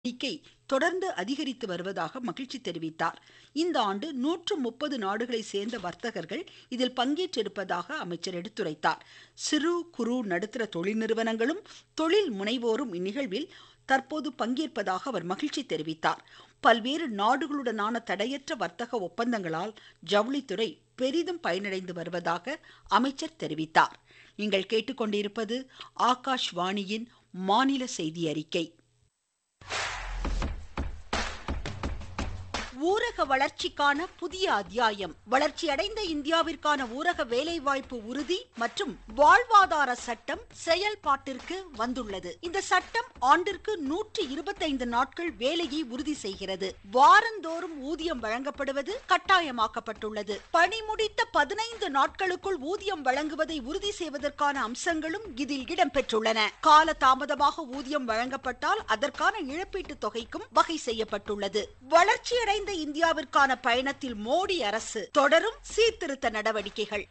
எண்ணிக்கை தொடர்ந்து அதிகரித்து வருவதாக மகிழ்ச்சி தெரிவித்தார் இந்த ஆண்டு நூற்று முப்பது நாடுகளை சேர்ந்த வர்த்தகர்கள் இதில் பங்கேற்றிருப்பதாக அமைச்சர் எடுத்துரைத்தார் சிறு குறு நடுத்தர தொழில் நிறுவனங்களும் தொழில் முனைவோரும் இந்நிகழ்வில் தற்போது பங்கேற்பதாக அவர் மகிழ்ச்சி தெரிவித்தார் பல்வேறு நாடுகளுடனான தடையற்ற வர்த்தக ஒப்பந்தங்களால் ஜவுளித்துறை பெரிதும் பயனடைந்து வருவதாக அமைச்சர் தெரிவித்தார் நீங்கள் கேட்டுக்கொண்டிருப்பது ஆகாஷ்வாணியின் மாநில செய்தி அறிக்கை ஊரக வளர்ச்சிக்கான புதிய அத்தியாயம் வளர்ச்சியடைந்த இந்தியாவிற்கான ஊரக வேலைவாய்ப்பு உறுதி மற்றும் வாழ்வாதார சட்டம் செயல்பாட்டிற்கு வந்துள்ளது இந்த சட்டம் ஆண்டிற்கு நூற்றி இருபத்தைந்து நாட்கள் வேலையை உறுதி செய்கிறது வாரந்தோறும் ஊதியம் வழங்கப்படுவது கட்டாயமாக்கப்பட்டுள்ளது பணி முடித்த பதினைந்து நாட்களுக்குள் ஊதியம் வழங்குவதை உறுதி செய்வதற்கான அம்சங்களும் இதில் இடம்பெற்றுள்ளன கால தாமதமாக ஊதியம் வழங்கப்பட்டால் அதற்கான இழப்பீட்டுத் தொகைக்கும் வகை செய்யப்பட்டுள்ளது வளர்ச்சியடைந்த இந்தியாவிற்கான பயணத்தில் மோடி அரசு தொடரும் சீர்திருத்த நடவடிக்கைகள்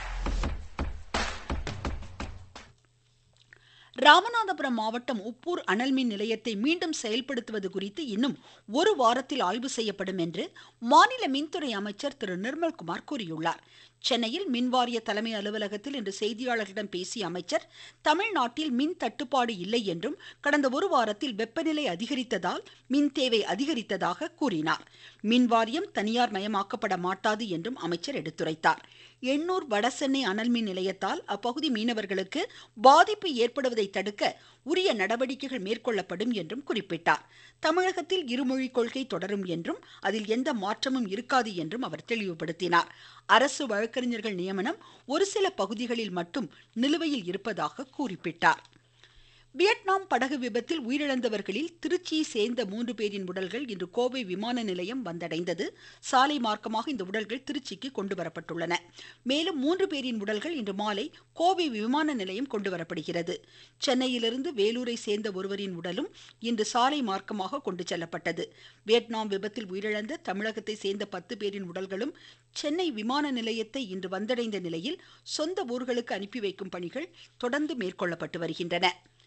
ராமநாதபுரம் மாவட்டம் உப்பூர் அனல் மின் நிலையத்தை மீண்டும் செயல்படுத்துவது குறித்து இன்னும் ஒரு வாரத்தில் ஆய்வு செய்யப்படும் என்று மாநில மின்துறை அமைச்சர் திரு நிர்மல்குமார் கூறியுள்ளார் சென்னையில் மின்வாரிய தலைமை அலுவலகத்தில் இன்று செய்தியாளர்களிடம் பேசிய அமைச்சர் தமிழ்நாட்டில் மின் தட்டுப்பாடு இல்லை என்றும் கடந்த ஒரு வாரத்தில் வெப்பநிலை அதிகரித்ததால் மின் தேவை அதிகரித்ததாக கூறினார் மின்வாரியம் தனியார் மயமாக்கப்பட மாட்டாது என்றும் அமைச்சர் எடுத்துரைத்தார் எண்ணூர் வடசென்னை அனல் மின் நிலையத்தால் அப்பகுதி மீனவர்களுக்கு பாதிப்பு ஏற்படுவதை தடுக்க உரிய நடவடிக்கைகள் மேற்கொள்ளப்படும் என்றும் குறிப்பிட்டார் தமிழகத்தில் இருமொழி கொள்கை தொடரும் என்றும் அதில் எந்த மாற்றமும் இருக்காது என்றும் அவர் தெளிவுபடுத்தினார் அரசு வழக்கறிஞர்கள் நியமனம் ஒரு சில பகுதிகளில் மட்டும் நிலுவையில் இருப்பதாக குறிப்பிட்டார் வியட்நாம் படகு விபத்தில் உயிரிழந்தவர்களில் திருச்சியை சேர்ந்த மூன்று பேரின் உடல்கள் இன்று கோவை விமான நிலையம் வந்தடைந்தது சாலை மார்க்கமாக இந்த உடல்கள் திருச்சிக்கு கொண்டு வரப்பட்டுள்ளன மேலும் மூன்று பேரின் உடல்கள் இன்று மாலை கோவை விமான நிலையம் கொண்டு வரப்படுகிறது சென்னையிலிருந்து வேலூரை சேர்ந்த ஒருவரின் உடலும் இன்று சாலை மார்க்கமாக கொண்டு செல்லப்பட்டது வியட்நாம் விபத்தில் உயிரிழந்த தமிழகத்தை சேர்ந்த பத்து பேரின் உடல்களும் சென்னை விமான நிலையத்தை இன்று வந்தடைந்த நிலையில் சொந்த ஊர்களுக்கு அனுப்பி வைக்கும் பணிகள் தொடர்ந்து மேற்கொள்ளப்பட்டு வருகின்றன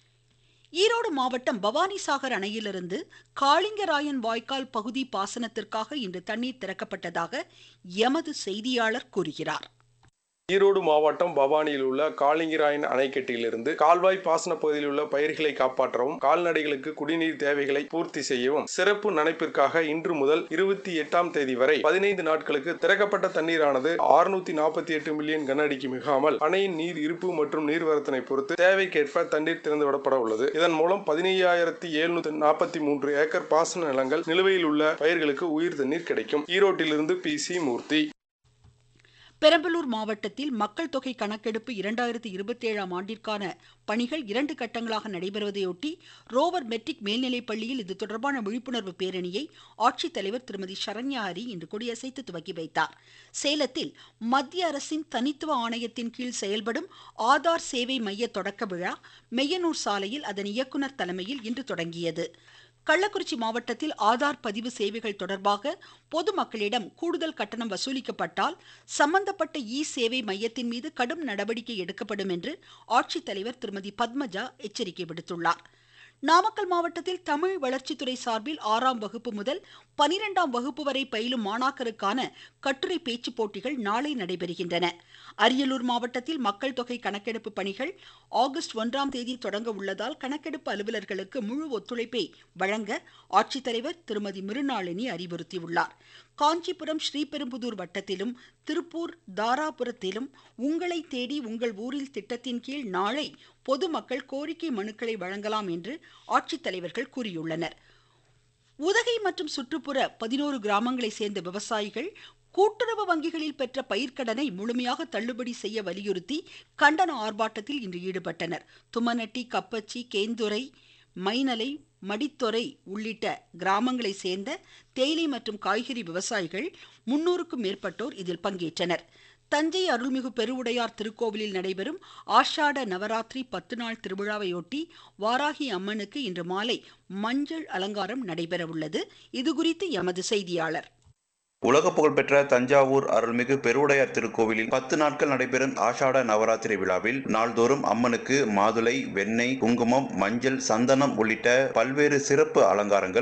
ஈரோடு மாவட்டம் பவானிசாகர் அணையிலிருந்து காளிங்கராயன் வாய்க்கால் பகுதி பாசனத்திற்காக இன்று தண்ணீர் திறக்கப்பட்டதாக எமது செய்தியாளர் கூறுகிறார் ஈரோடு மாவட்டம் பவானியில் உள்ள காளிங்கிராயன் அணைக்கட்டிலிருந்து கால்வாய் பாசன பகுதியில் உள்ள பயிர்களை காப்பாற்றவும் கால்நடைகளுக்கு குடிநீர் தேவைகளை பூர்த்தி செய்யவும் சிறப்பு நனைப்பிற்காக இன்று முதல் இருபத்தி எட்டாம் தேதி வரை பதினைந்து நாட்களுக்கு திறக்கப்பட்ட தண்ணீரானது ஆறுநூத்தி நாற்பத்தி எட்டு மில்லியன் கன அடிக்கு மிகாமல் அணையின் நீர் இருப்பு மற்றும் நீர்வரத்தினை பொறுத்து தேவைக்கேற்ப தண்ணீர் திறந்துவிடப்பட உள்ளது இதன் மூலம் பதினையாயிரத்தி எழுநூத்தி நாற்பத்தி மூன்று ஏக்கர் பாசன நிலங்கள் நிலுவையில் உள்ள பயிர்களுக்கு உயிர் தண்ணீர் கிடைக்கும் ஈரோட்டிலிருந்து பி சி மூர்த்தி பெரம்பலூர் மாவட்டத்தில் மக்கள் தொகை கணக்கெடுப்பு இரண்டாயிரத்தி இருபத்தி ஏழாம் ஆண்டிற்கான பணிகள் இரண்டு கட்டங்களாக நடைபெறுவதையொட்டி ரோவர் மெட்ரிக் மேல்நிலைப் பள்ளியில் இது தொடர்பான விழிப்புணர்வு பேரணியை ஆட்சித்தலைவர் திருமதி சரண்யா ஹரி இன்று கொடியசைத்து துவக்கி வைத்தார் சேலத்தில் மத்திய அரசின் தனித்துவ ஆணையத்தின் கீழ் செயல்படும் ஆதார் சேவை மைய தொடக்க விழா மெய்யனூர் சாலையில் அதன் இயக்குநர் தலைமையில் இன்று தொடங்கியது கள்ளக்குறிச்சி மாவட்டத்தில் ஆதார் பதிவு சேவைகள் தொடர்பாக பொதுமக்களிடம் கூடுதல் கட்டணம் வசூலிக்கப்பட்டால் சம்பந்தப்பட்ட இ சேவை மையத்தின் மீது கடும் நடவடிக்கை எடுக்கப்படும் என்று ஆட்சித்தலைவர் திருமதி பத்மஜா எச்சரிக்கை விடுத்துள்ளார் நாமக்கல் மாவட்டத்தில் தமிழ் வளர்ச்சித்துறை சார்பில் ஆறாம் வகுப்பு முதல் பனிரெண்டாம் வகுப்பு வரை பயிலும் மாணாக்கருக்கான கட்டுரை பேச்சு போட்டிகள் நாளை நடைபெறுகின்றன அரியலூர் மாவட்டத்தில் மக்கள் தொகை கணக்கெடுப்பு பணிகள் ஆகஸ்ட் ஒன்றாம் தேதி தொடங்க உள்ளதால் கணக்கெடுப்பு அலுவலர்களுக்கு முழு ஒத்துழைப்பை வழங்க ஆட்சித்தலைவர் திருமதி மிருநாளினி அறிவுறுத்தியுள்ளார் காஞ்சிபுரம் ஸ்ரீபெரும்புதூர் வட்டத்திலும் திருப்பூர் தாராபுரத்திலும் உங்களை தேடி உங்கள் ஊரில் திட்டத்தின் கீழ் நாளை பொதுமக்கள் கோரிக்கை மனுக்களை வழங்கலாம் என்று ஆட்சித்தலைவர்கள் கூறியுள்ளனர் உதகை மற்றும் சுற்றுப்புற பதினோரு கிராமங்களை சேர்ந்த விவசாயிகள் கூட்டுறவு வங்கிகளில் பெற்ற பயிர்க்கடனை முழுமையாக தள்ளுபடி செய்ய வலியுறுத்தி கண்டன ஆர்ப்பாட்டத்தில் இன்று ஈடுபட்டனர் தும்மநட்டி கப்பச்சி கேந்துரை மைனலை மடித்துறை உள்ளிட்ட கிராமங்களை சேர்ந்த தேயிலை மற்றும் காய்கறி விவசாயிகள் முன்னூறுக்கும் மேற்பட்டோர் இதில் பங்கேற்றனர் தஞ்சை அருள்மிகு பெருவுடையார் திருக்கோவிலில் நடைபெறும் ஆஷாட நவராத்திரி பத்து நாள் திருவிழாவையொட்டி வாராகி அம்மனுக்கு இன்று மாலை மஞ்சள் அலங்காரம் நடைபெற உள்ளது இதுகுறித்து எமது செய்தியாளர் உலக புகழ்பெற்ற தஞ்சாவூர் அருள்மிகு பெருவுடையார் திருக்கோவிலில் பத்து நாட்கள் நடைபெறும் ஆஷாட நவராத்திரி விழாவில் நாள்தோறும் அம்மனுக்கு மாதுளை வெண்ணெய் குங்குமம் மஞ்சள் சந்தனம் உள்ளிட்ட பல்வேறு சிறப்பு அலங்காரங்கள்